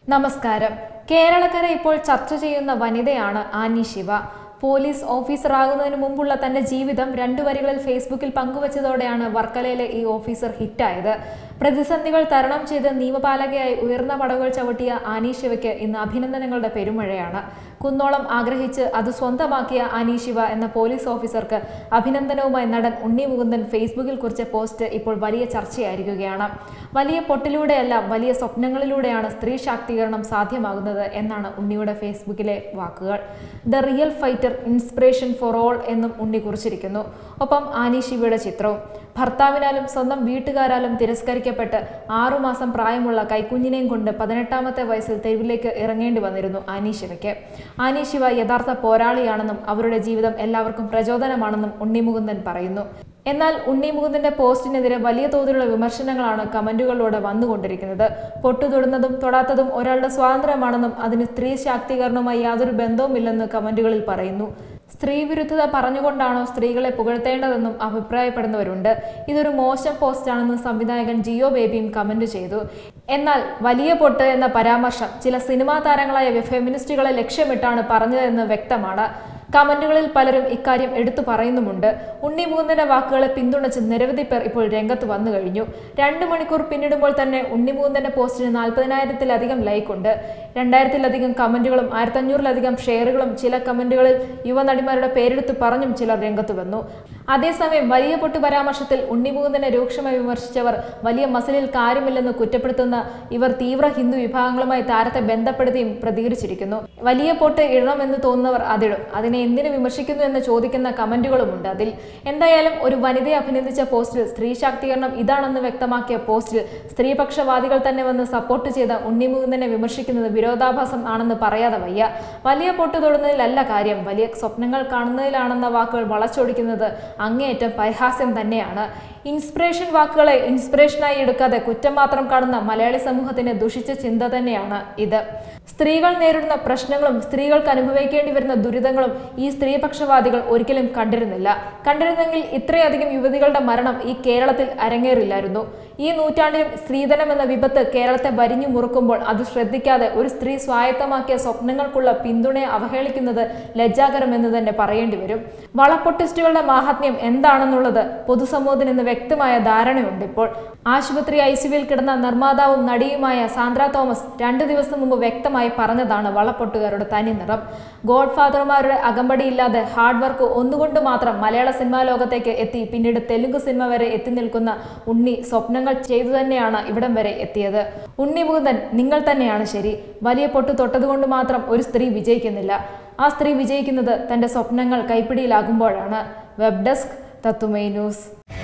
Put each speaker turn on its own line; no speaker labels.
നമസ്കാരം കേരളക്കര ഇപ്പോൾ ചർച്ച ചെയ്യുന്ന വനിതയാണ് ആനി ശിവ പോലീസ് ഓഫീസറാകുന്നതിന് മുമ്പുള്ള തന്റെ ജീവിതം രണ്ടു വരികളിൽ ഫേസ്ബുക്കിൽ പങ്കുവച്ചതോടെയാണ് വർക്കലയിലെ ഈ ഓഫീസർ ഹിറ്റായത് പ്രതിസന്ധികൾ തരണം ചെയ്ത് നിയമപാലകയായി ഉയർന്ന പടവുകൾ ചവിട്ടിയ ആനി ശിവയ്ക്ക് ഇന്ന് അഭിനന്ദനങ്ങളുടെ പെരുമഴയാണ് കുന്നോളം ആഗ്രഹിച്ച് അത് സ്വന്തമാക്കിയ ആനി ശിവ എന്ന പോലീസ് ഓഫീസർക്ക് അഭിനന്ദനവുമായി നടൻ ഉണ്ണി മുകുന്ദൻ ഫേസ്ബുക്കിൽ കുറിച്ച പോസ്റ്റ് ഇപ്പോൾ വലിയ ചർച്ചയായിരിക്കുകയാണ് വലിയ പൊട്ടിലൂടെയല്ല വലിയ സ്വപ്നങ്ങളിലൂടെയാണ് സ്ത്രീ ശാക്തീകരണം സാധ്യമാകുന്നത് എന്നാണ് ഉണ്ണിയുടെ ഫേസ്ബുക്കിലെ വാക്കുകൾ the real fighter inspiration for all എന്നും ഉണ്ണി കുറിച്ചിരിക്കുന്നു ഒപ്പം ആനി ശിവയുടെ ചിത്രവും ഭർത്താവിനാലും സ്വന്തം വീട്ടുകാരാലും തിരസ്കരിക്കപ്പെട്ട് ആറുമാസം പ്രായമുള്ള കൈക്കുഞ്ഞിനെയും കൊണ്ട് പതിനെട്ടാമത്തെ വയസ്സിൽ തെരുവിലേക്ക് ഇറങ്ങേണ്ടി വന്നിരുന്നു ആനി ശിവയ്ക്ക് ആനി ശിവ യഥാർത്ഥ പോരാളിയാണെന്നും അവരുടെ ജീവിതം എല്ലാവർക്കും പ്രചോദനമാണെന്നും ഉണ്ണിമുകുന്ദൻ പറയുന്നു എന്നാൽ ഉണ്ണി മുകുന്ദന്റെ പോസ്റ്റിനെതിരെ വലിയ തോതിലുള്ള വിമർശനങ്ങളാണ് കമന്റുകളിലൂടെ വന്നുകൊണ്ടിരിക്കുന്നത് പൊട്ടുതൊടുന്നതും തൊടാത്തതും ഒരാളുടെ സ്വാതന്ത്ര്യമാണെന്നും അതിന് സ്ത്രീ ശാക്തീകരണവുമായി യാതൊരു ബന്ധവുമില്ലെന്ന് കമന്റുകളിൽ പറയുന്നു സ്ത്രീ വിരുദ്ധത പറഞ്ഞുകൊണ്ടാണോ സ്ത്രീകളെ പുകഴ്ത്തേണ്ടതെന്നും അഭിപ്രായപ്പെടുന്നവരുണ്ട് ഇതൊരു മോശം പോസ്റ്റാണെന്ന് സംവിധായകൻ ജിയോ ബേബിയും കമന്റ് ചെയ്തു എന്നാൽ വലിയ പൊട്ട് എന്ന പരാമർശം ചില സിനിമാ താരങ്ങളായ ഫെമിനിസ്റ്റുകളെ ലക്ഷ്യമിട്ടാണ് പറഞ്ഞതെന്ന് വ്യക്തമാണ് കമന്റുകളിൽ പലരും ഇക്കാര്യം എടുത്തു പറയുന്നുമുണ്ട് ഉണ്ണി മുകുന്ദന്റെ വാക്കുകളെ പിന്തുണച്ച് നിരവധി പേർ ഇപ്പോൾ രംഗത്ത് വന്നു കഴിഞ്ഞു രണ്ട് മണിക്കൂർ പിന്നിടുമ്പോൾ തന്നെ ഉണ്ണി മുകുന്ദന്റെ പോസ്റ്റിന് നാൽപ്പതിനായിരത്തിലധികം ലൈക്ക് ഉണ്ട് രണ്ടായിരത്തിലധികം കമന്റുകളും ആയിരത്തഞ്ഞൂറിലധികം ഷെയറുകളും ചില കമന്റുകളിൽ യുവനടിമാരുടെ പേരെടുത്ത് പറഞ്ഞും ചിലർ രംഗത്ത് വന്നു അതേസമയം വലിയ പൊട്ട് പരാമർശത്തിൽ ഉണ്ണി മുകുന്ദനെ രൂക്ഷമായി വിമർശിച്ചവർ വലിയ മസിലിൽ കാര്യമില്ലെന്ന് കുറ്റപ്പെടുത്തുന്ന ഇവർ തീവ്ര ഹിന്ദു വിഭാഗങ്ങളുമായി താരത്തെ ബന്ധപ്പെടുത്തിയും പ്രതികരിച്ചിരിക്കുന്നു വലിയ പൊട്ട് ഇടണമെന്ന് തോന്നുന്നവർ അതിടും അതിനെ എന്തിനു വിമർശിക്കുന്നു എന്ന് ചോദിക്കുന്ന കമന്റുകളുമുണ്ട് അതിൽ എന്തായാലും ഒരു വനിതയെ അഭിനന്ദിച്ച പോസ്റ്റിൽ സ്ത്രീ ശാക്തീകരണം ഇതാണെന്ന് വ്യക്തമാക്കിയ പോസ്റ്റിൽ സ്ത്രീപക്ഷവാദികൾ തന്നെ വന്ന് സപ്പോർട്ട് ചെയ്ത ഉണ്ണിമുകുന്ദനെ വിമർശിക്കുന്നത് വിരോധാഭാസം ആണെന്ന് പറയാതെ വയ്യ വലിയ പൊട്ട് തൊടുന്നതിലല്ല കാര്യം വലിയ സ്വപ്നങ്ങൾ കാണുന്നതിലാണെന്ന വാക്കുകൾ വളച്ചൊടിക്കുന്നത് അങ്ങേയറ്റം പരിഹാസ്യം തന്നെയാണ് ഇൻസ്പിറേഷൻ വാക്കുകളെ ഇൻസ്പിറേഷനായി എടുക്കാതെ കുറ്റം മാത്രം കാണുന്ന മലയാളി സമൂഹത്തിന്റെ ദുഷിച്ച ചിന്ത തന്നെയാണ് ഇത് സ്ത്രീകൾ നേരിടുന്ന പ്രശ്നങ്ങളും സ്ത്രീകൾക്ക് അനുഭവിക്കേണ്ടി വരുന്ന ദുരിതങ്ങളും ഈ സ്ത്രീപക്ഷവാദികൾ ഒരിക്കലും കണ്ടിരുന്നില്ല കണ്ടിരുന്നെങ്കിൽ ഇത്രയധികം യുവതികളുടെ മരണം ഈ കേരളത്തിൽ അരങ്ങേറില്ലായിരുന്നു ഈ നൂറ്റാണ്ടിലും സ്ത്രീധനം എന്ന വിപത്ത് കേരളത്തെ വരിഞ്ഞു മുറുക്കുമ്പോൾ അത് ശ്രദ്ധിക്കാതെ ഒരു സ്ത്രീ സ്വായത്തമാക്കിയ സ്വപ്നങ്ങൾക്കുള്ള പിന്തുണയെ അവഹേളിക്കുന്നത് ലജ്ജാകരമെന്ന് തന്നെ പറയേണ്ടി വരും വളപ്പൊട്ടിസ്റ്റുകളുടെ മാഹാത്മ്യം എന്താണെന്നുള്ളത് പൊതുസമൂഹത്തിന് ഇന്ന് വ്യക്തമായ ധാരണയുണ്ട് ഇപ്പോൾ ആശുപത്രി ഐ സിയുവിൽ കിടന്ന നിർമ്മാതാവും നടിയുമായ സാന്ദ്ര തോമസ് രണ്ടു ദിവസം മുമ്പ് വ്യക്തമായി പറഞ്ഞതാണ് വളപ്പൊട്ടുകാരുടെ തനി നിറം ഗോഡ് ഫാദർമാരുടെ അകമ്പടിയില്ലാതെ ഹാർഡ് വർക്ക് ഒന്നുകൊണ്ട് മാത്രം മലയാള സിനിമാ ലോകത്തേക്ക് എത്തി പിന്നീട് തെലുങ്ക് സിനിമ വരെ എത്തി നിൽക്കുന്ന ഉണ്ണി സ്വപ്നങ്ങൾ ചെയ്തു തന്നെയാണ് ഇവിടം വരെ എത്തിയത് ഉണ്ണി മുകുന്ദൻ നിങ്ങൾ തന്നെയാണ് ശരി വലിയ പൊട്ട് തൊട്ടതുകൊണ്ട് മാത്രം ഒരു സ്ത്രീ വിജയിക്കുന്നില്ല ആ സ്ത്രീ വിജയിക്കുന്നത് തന്റെ സ്വപ്നങ്ങൾ കൈപ്പിടിയിലാകുമ്പോഴാണ് വെബ് ഡെസ്ക് തത്തുമൈ ന്യൂസ്